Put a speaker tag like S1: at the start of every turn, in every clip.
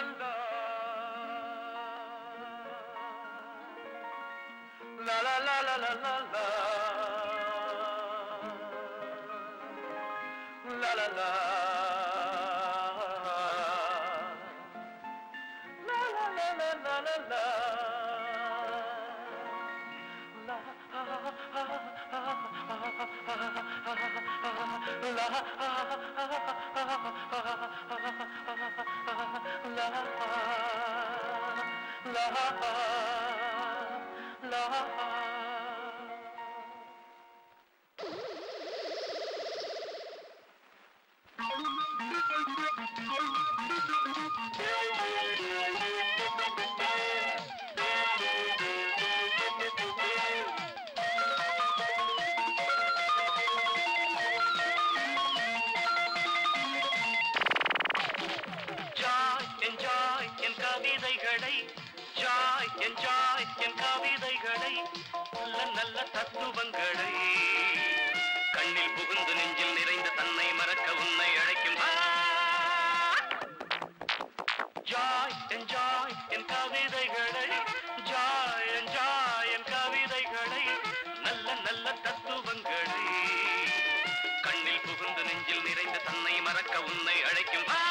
S1: La la la la la la la. La la la. La la la la la la la. La la la joy enjoy என் கவிதைகளை joy enjoy என் கவிதைகளை நல்ல நல்ல தத்துவங்களை கண்ணில் புகுந்து நெஞ்சில் நிறைந்த தன்னை மறக்க உன்னை அழைக்கும் ஆ! ஜாய் என்ஜாய் என் கவிதைகளை ஜாய் என்ஜாய் என் கவிதைகளை நல்ல நல்ல தத்துவங்களை கண்ணில் புகுந்து நெஞ்சில் நிறைந்த தன்னை மறக்க உன்னை அழைக்கும் ஆ!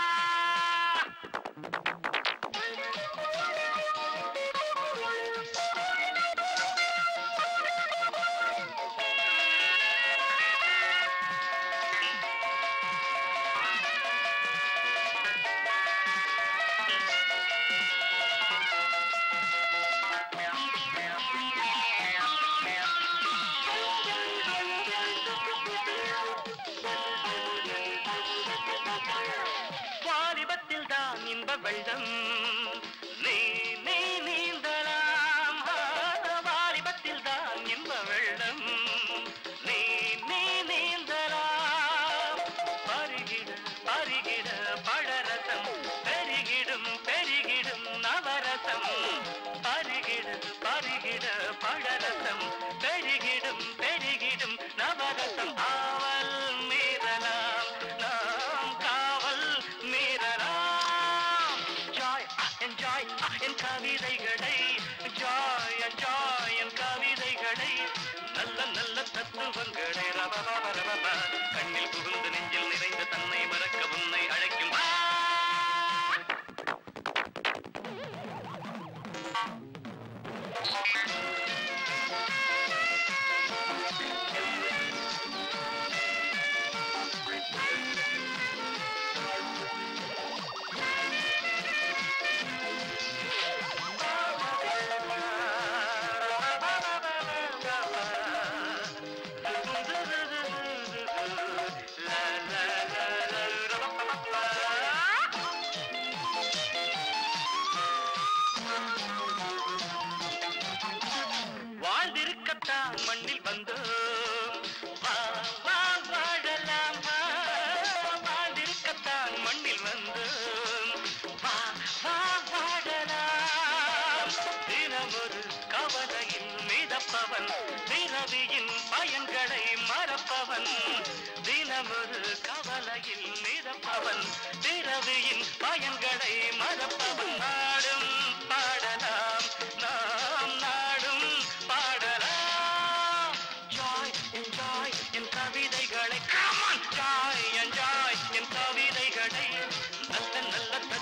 S1: வாலிபத்தில் தான் இன்ப வெள்ளம் நீ நீ நீந்தலாம் ஆ, வாலிபத்தில் தான் இன்ப வெள்ளம் நீ நீ நீந்தலாம் பருகிட பருகிட பழரசம் பெருகிடும் பெருகிடும் நவரசம் பருகிட பருகிட பழரசம் பெருகிடும் பெருகிடும் நவரசம் ஆவல் மீறலாம் நாம் காவல் மீறலாம் ஜாய் என்ஜாய் என் கவிதைகளை ஜாய் என்ஜாய் என் கவிதைகளை நல்ல நல்ல தத்துவங்களை ரபபப ரபப. கண்ணில் புகுந்து நெஞ்சில் நிறைந்த தன்னை மறக்க உன்னை அழைக்கும் ஆ! வாழ்ந்திருக்கத்தான் மண்ணில் வந்தோம் வா வா வாழலாம் வா வாழ்ந்திருக்கத்தான் மண்ணில் வந்தோம் வா வா வாழலாம் தினமொரு கவலையில் மிதப்பவன் பிறவியின் பயன்களை மறப்பவன் தினமொரு கவலையில் மிதப்பவன் பிறவியின் பயன்களை மறப்பவன் நாடும் பாடலாம் நாம் நாடும் பாடலாம் ஜாய் என்ஜாய் என் கவிதைகளை ஜாய் என்ஜாய் என் கவிதைகளை நல்ல நல்ல